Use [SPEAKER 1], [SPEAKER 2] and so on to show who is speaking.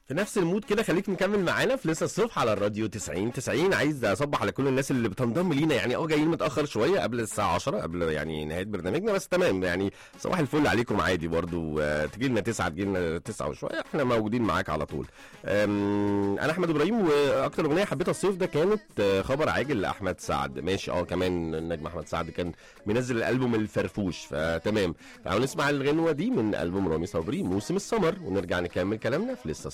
[SPEAKER 1] في نفس المود كده خليك مكمل معانا في لسه الصبح على الراديو 90 90 عايز اصبح على كل الناس اللي بتنضم لينا يعني اه جايين متاخر شويه قبل الساعه 10 قبل يعني نهايه برنامجنا بس تمام يعني صباح الفل عليكم عادي برضو آه، تجي لنا 9 تجي لنا 9 وشويه احنا موجودين معاك على طول أم، انا احمد ابراهيم واكتر اغنيه حبيتها الصيف ده كانت آه، خبر عاجل لاحمد سعد ماشي اه كمان النجم احمد سعد كان منزل الالبوم الفرفوش فتمام تعالوا نسمع الغنوه دي من البوم رامي صبري موسم السمر ونرجع نكمل كلامنا في لسه